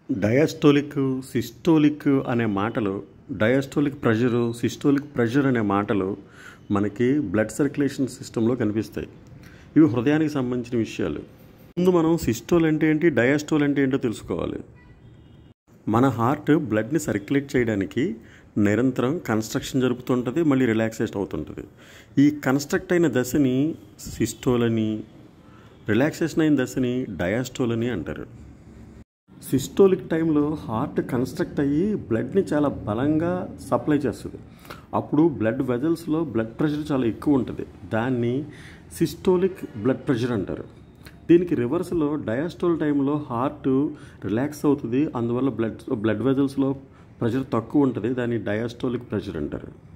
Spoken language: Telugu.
డయాస్టోలిక్ సిస్టోలిక్ అనే మాటలు డయాస్టోలిక్ ప్రెషరు సిస్టోలిక్ ప్రెషర్ అనే మాటలు మనకి బ్లడ్ సర్క్యులేషన్ సిస్టంలో కనిపిస్తాయి ఇవి హృదయానికి సంబంధించిన విషయాలు ముందు మనం సిస్టోల్ అంటే ఏంటి డయాస్టోల్ అంటే ఏంటో తెలుసుకోవాలి మన హార్ట్ బ్లడ్ని సర్క్యులేట్ చేయడానికి నిరంతరం కన్స్ట్రక్షన్ జరుపుతుంటుంది మళ్ళీ రిలాక్సేషన్ అవుతుంటుంది ఈ కన్స్ట్రక్ట్ అయిన దశని సిస్టోల్ అని రిలాక్సేషన్ అయిన దశని డయాస్టోల్ అని అంటారు సిస్టోలిక్ టైంలో హార్ట్ కన్స్ట్రక్ట్ అయ్యి బ్లడ్ని చాలా బలంగా సప్లై చేస్తుంది అప్పుడు బ్లడ్ వెజల్స్లో బ్లడ్ ప్రెషర్ చాలా ఎక్కువ ఉంటుంది దాన్ని సిస్టోలిక్ బ్లడ్ ప్రెషర్ అంటారు దీనికి రివర్స్లో డయాస్టోల్ టైంలో హార్ట్ రిలాక్స్ అవుతుంది అందువల్ల బ్లడ్ బ్లడ్ వెజల్స్లో ప్రెషర్ తక్కువ ఉంటుంది దాన్ని డయాస్టోలిక్ ప్రెషర్ అంటారు